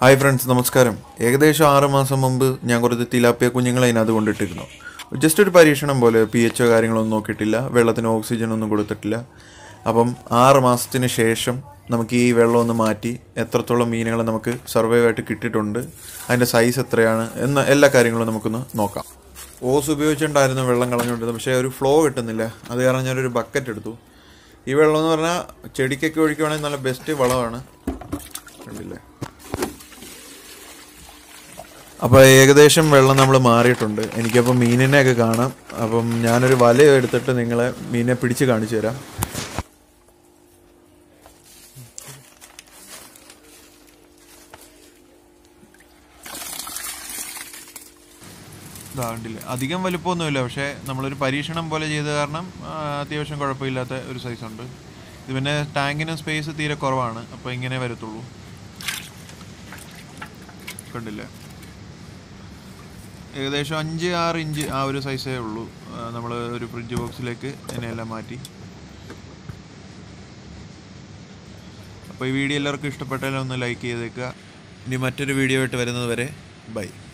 hi friends നമസ്കാരം ഏകദേശം ആറ് മാസം മുമ്പ് ഞാൻ കുറച്ച് തിലാപ്പിയ കുഞ്ഞുങ്ങളെ അതിനകത്ത് കൊണ്ടിട്ടിരുന്നു ജസ്റ്റ് ഒരു പരീക്ഷണം പോലെ പി എച്ച് കാര്യങ്ങളൊന്നും നോക്കിയിട്ടില്ല വെള്ളത്തിന് ഓക്സിജൻ ഒന്നും കൊടുത്തിട്ടില്ല അപ്പം ആറ് മാസത്തിന് ശേഷം നമുക്ക് ഈ വെള്ളം ഒന്ന് മാറ്റി എത്രത്തോളം മീനുകൾ നമുക്ക് സർവൈവ് ആയിട്ട് കിട്ടിയിട്ടുണ്ട് അതിൻ്റെ സൈസ് എത്രയാണ് എന്ന എല്ലാ കാര്യങ്ങളും നമുക്കൊന്ന് നോക്കാം ഓസ് ഉപയോഗിച്ചിട്ടുണ്ടായിരുന്നു വെള്ളം കളഞ്ഞുകൊണ്ടിരുന്നത് പക്ഷേ ഒരു ഫ്ലോ കിട്ടുന്നില്ല അത് കാരണം ഞാനൊരു ബക്കറ്റ് എടുത്തു ഈ വെള്ളം എന്ന് പറഞ്ഞാൽ ചെടിക്കൊക്കെ ഒഴിക്കുവാണെങ്കിൽ നല്ല ബെസ്റ്റ് വളമാണ് കണ്ടില്ലേ അപ്പോൾ ഏകദേശം വെള്ളം നമ്മൾ മാറിയിട്ടുണ്ട് എനിക്കപ്പോൾ മീനിനെയൊക്കെ കാണാം അപ്പം ഞാനൊരു വല എടുത്തിട്ട് നിങ്ങളെ മീനിനെ പിടിച്ച് കാണിച്ചു തരാം ഇതാ കണ്ടില്ലേ അധികം വലുപ്പമൊന്നുമില്ല പക്ഷേ നമ്മളൊരു പരീക്ഷണം പോലെ ചെയ്ത കാരണം ആ, അത്യാവശ്യം കുഴപ്പമില്ലാത്ത ഒരു സൈസ് ഉണ്ട് ഇത് പിന്നെ ടാങ്കിന് സ്പേസ് തീരെ കുറവാണ് അപ്പോൾ ഇങ്ങനെ വരത്തുള്ളൂ കണ്ടില്ലേ ഏകദേശം അഞ്ച് ആറ് ഇഞ്ച് ആ ഒരു സൈസേ ഉള്ളൂ നമ്മൾ ഒരു ഫ്രിഡ്ജ് ബോക്സിലേക്ക് ഇതിനെല്ലാം മാറ്റി അപ്പോൾ ഈ വീഡിയോ എല്ലാവർക്കും ഇഷ്ടപ്പെട്ടാലും ഒന്ന് ലൈക്ക് ചെയ്തേക്കുക ഇനി മറ്റൊരു വീഡിയോ ആയിട്ട് വരുന്നത് വരെ ബൈ